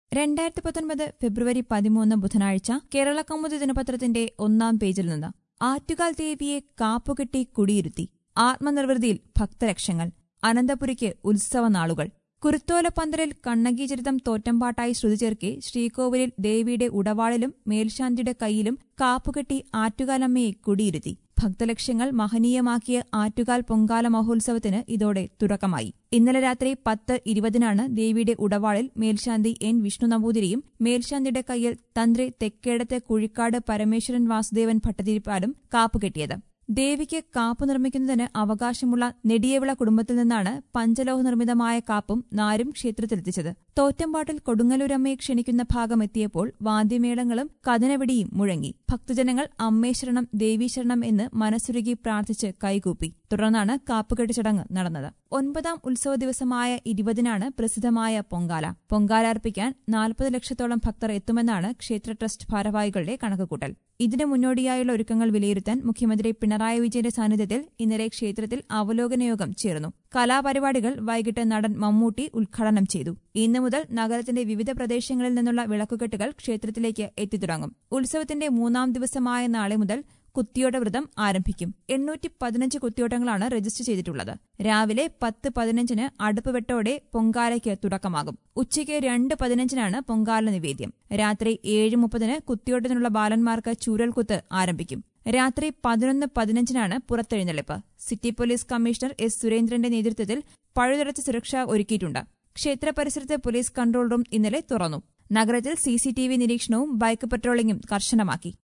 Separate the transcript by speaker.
Speaker 1: രണ്ടായിരത്തി പത്തൊൻപത് ഫെബ്രുവരി പതിമൂന്ന് ബുധനാഴ്ച കേരള കൗമുദി ദിനപത്രത്തിന്റെ ഒന്നാം പേജിൽ നിന്ന് ആറ്റുകാൽ ദേവിയെ കാപ്പുകെട്ടി കുടിയിരുത്തി ആത്മനിർവൃതിയിൽ ഭക്തലക്ഷങ്ങൾ അനന്തപുരിക്ക് ഉത്സവ നാളുകൾ കുരുത്തോല പന്തലിൽ കണ്ണകീചരിതം തോറ്റമ്പാട്ടായി ശ്രുതി ചേർക്കെ ശ്രീകോവിലിൽ ദേവിയുടെ ഉടവാളിലും മേൽശാന്തിയുടെ കൈയിലും കാപ്പുകെട്ടി ആറ്റുകാലമ്മയെ കുടിയിരുത്തി ഭക്തലക്ഷ്യങ്ങൾ മഹനീയമാക്കിയ ആറ്റുകാൽ പൊങ്കാല മഹോത്സവത്തിന് ഇതോടെ തുടക്കമായി ഇന്നലെ രാത്രി പത്ത് ഇരുപതിനാണ് ദേവിയുടെ ഉടവാളിൽ മേൽശാന്തി എൻ വിഷ്ണു നമ്പൂതിരിയും മേൽശാന്തിയുടെ കയ്യിൽ തന്ത്രി തെക്കേടത്തെ കുഴിക്കാട് പരമേശ്വരൻ വാസുദേവൻ ഭട്ടതിരിപ്പാടും കാപ്പുകെട്ടിയത് ദേവിക്ക് കാപ്പ് നിർമ്മിക്കുന്നതിന് അവകാശമുള്ള നെടിയവിള കുടുംബത്തിൽ നിന്നാണ് പഞ്ചലോഹ നിർമ്മിതമായ കാപ്പും നാരും ക്ഷേത്രത്തിലെത്തിച്ചത് തോറ്റമ്പാട്ടിൽ കൊടുങ്ങല്ലൂരമ്മയെ ക്ഷണിക്കുന്ന ഭാഗം എത്തിയപ്പോൾ വാദ്യമേളങ്ങളും കഥനവെടിയും മുഴങ്ങി ഭക്തജനങ്ങൾ അമ്മേ ശരണം ദേവീ ശരണം എന്ന് മനസ്സുരുകി പ്രാർത്ഥിച്ച് കൈകൂപ്പി തുടർന്നാണ് കാപ്പുകെട്ട് ചടങ്ങ് നടന്നത് ഒൻപതാം ഉത്സവ ദിവസമായ ഇരുപതിനാണ് പ്രസിദ്ധമായ പൊങ്കാല പൊങ്കാല അർപ്പിക്കാൻ നാൽപ്പത് ലക്ഷത്തോളം ഭക്തർ എത്തുമെന്നാണ് ക്ഷേത്ര ട്രസ്റ്റ് ഭാരവാഹികളുടെ കണക്കുകൂട്ടൽ ഇതിനു മുന്നോടിയായുള്ള ഒരുക്കങ്ങൾ വിലയിരുത്താൻ മുഖ്യമന്ത്രി പിണറായി വിജയന്റെ സാന്നിധ്യത്തിൽ ഇന്നലെ ക്ഷേത്രത്തിൽ അവലോകന യോഗം ചേർന്നു കലാപരിപാടികൾ വൈകിട്ട് നടൻ മമ്മൂട്ടി ഉദ്ഘാടനം ചെയ്തു ഇന്നു മുതൽ നഗരത്തിന്റെ വിവിധ പ്രദേശങ്ങളിൽ നിന്നുള്ള വിളക്കുകെട്ടുകൾ ക്ഷേത്രത്തിലേക്ക് എത്തിത്തുടങ്ങും ഉത്സവത്തിന്റെ മൂന്നാം ദിവസമായ നാളെ മുതൽ കുത്തിയോട്ട വ്രതം ആരംഭിക്കും എണ്ണൂറ്റി പതിനഞ്ച് കുത്തിയോട്ടങ്ങളാണ് രജിസ്റ്റർ ചെയ്തിട്ടുള്ളത് രാവിലെ പത്ത് പതിനഞ്ചിന് അടുപ്പുവെട്ടോടെ പൊങ്കാലയ്ക്ക് തുടക്കമാകും ഉച്ചയ്ക്ക് രണ്ട് പതിനഞ്ചിനാണ് പൊങ്കാല നിവേദ്യം രാത്രി ഏഴ് മുപ്പതിന് കുത്തിയോട്ടത്തിനുള്ള ബാലന്മാർക്ക് ചൂരൽകുത്ത് ആരംഭിക്കും രാത്രി പതിനൊന്ന് പതിനഞ്ചിനാണ് പുറത്തെഴുന്നള്ളിപ്പ് സിറ്റി പോലീസ് കമ്മീഷണർ എസ് സുരേന്ദ്രന്റെ നേതൃത്വത്തിൽ പഴുതടച്ച സുരക്ഷ ഒരുക്കിയിട്ടുണ്ട് ക്ഷേത്ര പരിസരത്ത് പോലീസ് കൺട്രോൾ റൂം ഇന്നലെ തുറന്നു നഗരത്തിൽ സിസിടിവി നിരീക്ഷണവും ബൈക്ക് പട്രോളിംഗും കർശനമാക്കി